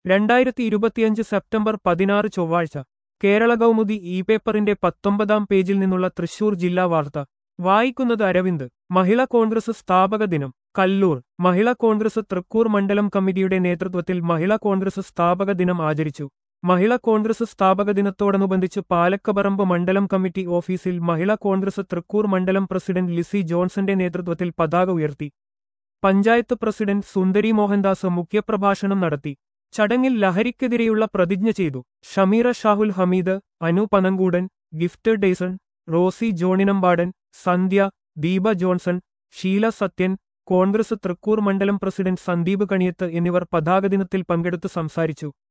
രണ്ടായിരത്തി ഇരുപത്തിയഞ്ച് സെപ്റ്റംബർ പതിനാറ് ചൊവ്വാഴ്ച കേരള കൗമുദി ഇ പേപ്പറിന്റെ പത്തൊമ്പതാം പേജിൽ നിന്നുള്ള തൃശൂർ ജില്ലാ വാർത്ത വായിക്കുന്നത് അരവിന്ദ് മഹിളാ കോൺഗ്രസ് സ്ഥാപക ദിനം കല്ലൂർ മഹിളാ കോൺഗ്രസ് തൃക്കൂർ മണ്ഡലം കമ്മിറ്റിയുടെ നേതൃത്വത്തിൽ മഹിളാ കോൺഗ്രസ് സ്ഥാപക ദിനം ആചരിച്ചു മഹിളാ കോൺഗ്രസ് സ്ഥാപക ദിനത്തോടനുബന്ധിച്ച് പാലക്കപറമ്പ് മണ്ഡലം കമ്മിറ്റി ഓഫീസിൽ മഹിളാ കോൺഗ്രസ് തൃക്കൂർ മണ്ഡലം പ്രസിഡന്റ് ലിസി ജോൺസന്റെ നേതൃത്വത്തിൽ പതാക ഉയർത്തി പഞ്ചായത്ത് പ്രസിഡന്റ് സുന്ദരി മോഹൻദാസ് മുഖ്യപ്രഭാഷണം നടത്തി ചടങ്ങിൽ ലഹരിക്കെതിരെയുള്ള പ്രതിജ്ഞ ചെയ്തു Shameera Shahul Hameed Anu Panankoodan Gift Dayson Rosy Johninampadan Sandhya Deepa Johnson Sheela Sathyan Congress Thrikkur മണ്ഡലം പ്രസിഡന്റ് സന്ദീപ് കണിയത്ത് എന്നിവർ പതാക ദിനത്തിൽ പങ്കെടുത്ത് സംസാരിച്ചു